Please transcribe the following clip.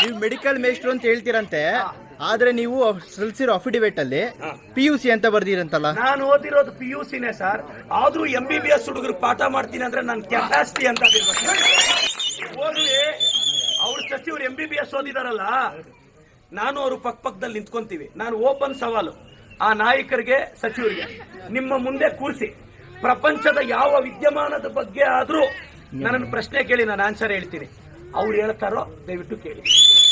ನೀವು ಮೆಡಿಕಲ್ ಮೇಸ್ಟ್ರು ಅಂತ ಹೇಳ್ತೀರಂತೆ ಆದ್ರೆ ನೀವು ಸಲ್ಲಿಸಿರೋ ಅಫಿಡವಿಟ್ ಅಲ್ಲಿ ಪಿ ಯು ಸಿ ಅಂತ ಬರ್ದಿರಂತಲ್ಲ ನಾನು ಓದಿರೋದು ಪಿ ಯು ಸಿನೇ ಸರ್ ಆದ್ರೂ ಎಂ ಬಿ ಬಿ ಎಸ್ ಹುಡುಗರು ಪಾಠ ಮಾಡ್ತೀನಿ ಅಂದ್ರೆ ನನ್ನ ಕೆಪಾಸಿಟಿ ಅಂತ ಹೋಗ್ಲಿ ಅವ್ರ ಸಚಿವರು ಎಂ ಬಿ ಬಿ ಎಸ್ ಓದಿದಾರಲ್ಲ ನಾನು ಅವರು ಪಕ್ಕ ಪಕ್ಕದಲ್ಲಿ ನಿಂತ್ಕೊಂತೀವಿ ನಾನು ಓಪನ್ ಸವಾಲು ಆ ನಾಯಕರಿಗೆ ಸಚಿವರಿಗೆ ನಿಮ್ಮ ಮುಂದೆ ಕೂರಿಸಿ ಪ್ರಪಂಚದ ಯಾವ ವಿದ್ಯಮಾನದ ಬಗ್ಗೆ ಆದ್ರೂ ನನ್ನನ್ನು ಪ್ರಶ್ನೆ ಕೇಳಿ ನಾನು ಆನ್ಸರ್ ಹೇಳ್ತೀನಿ ಅವ್ರು ಹೇಳ್ತಾರೋ ದಯವಿಟ್ಟು ಕೇಳಿ